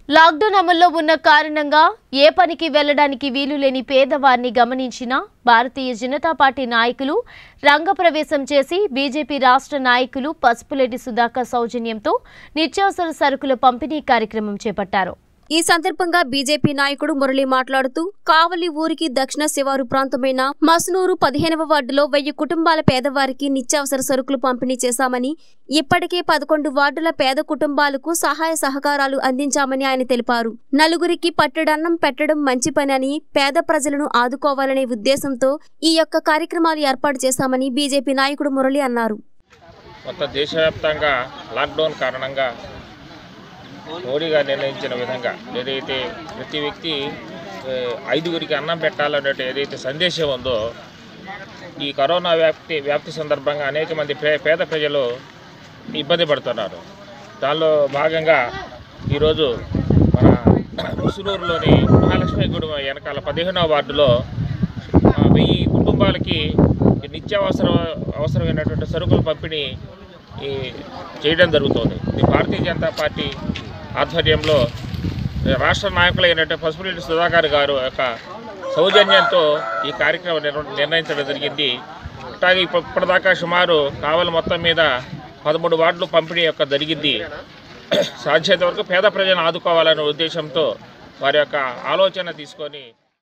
lockdown అమల్లో ఉన్న కారణంగా ఏ పనికి వెళ్లడానికి వీలు లేని పేదవారిని గమనించిన భారతీయ జనతా పార్టీ నాయకులు రంగప్రవేశం చేసి బీజేపీ రాష్ట్ర నాయకులు పసుపులేటి సుధాకర్ సౌజన్యంతో నిత్యావసర సరుకుల పంపిణీ కార్యక్రమం చేపట్టారు ఈ సందర్భంగా బీజేపీ నాయకుడు మురళి మాట్లాడుతూ కావలి ఊరికి దక్షిణ శివారు ప్రాంతమైన మసునూరు పదిహేనవ వార్డులో వెయ్యి కుటుంబాల పేదవారికి నిత్యావసర సరుకులు పంపిణీ చేశామని ఇప్పటికే పదకొండు వార్డుల పేద కుటుంబాలకు సహాయ సహకారాలు అందించామని ఆయన తెలిపారు నలుగురికి పట్టడన్నం పెట్టడం మంచి పని అని పేద ప్రజలను ఆదుకోవాలనే ఉద్దేశంతో ఈ యొక్క కార్యక్రమాలు ఏర్పాటు చేశామని బీజేపీ నాయకుడు మురళి అన్నారు మొత్తం దేశవ్యాప్తంగా లాక్డౌన్ కారణంగా మోడీ గారు నిర్ణయించిన విధంగా ఏదైతే ప్రతి వ్యక్తి ఏ, ఐదుగురికి అన్నం పెట్టాలనే ఏదైతే సందేశం ఉందో ఈ కరోనా వ్యాప్తి వ్యాప్తి సందర్భంగా అనేక మంది పే పేద ప్రజలు ఇబ్బంది పడుతున్నారు దానిలో భాగంగా ఈరోజు మన ముసునూరులోని మహాలక్ష్మి గుడి వెనకాల పదిహేనవ వార్డులో ఆ, వెయ్యి కుటుంబాలకి ఈ నిత్యావసర అవసరమైనటువంటి సరుకుల పంపిణీ ఈ చేయడం జరుగుతుంది ఇది భారతీయ జనతా పార్టీ ఆధ్వర్యంలో రాష్ట్ర నాయకులైనటువంటి పసుపురెడ్డి సుధాకర్ గారు యొక్క సౌజన్యంతో ఈ కార్యక్రమం నిర్వ- నిర్ణయించడం జరిగింది అట్లాగే ఇప్ప- ఇప్పటిదాకా సుమారు కావలి మొత్తం మీద పదమూడు వార్డులు పంపిణీ యొక్క జరిగింది సాధ్యత వరకు పేద ప్రజలను ఆదుకోవాలనే ఉద్దేశంతో వారి యొక్క ఆలోచన తీసుకొని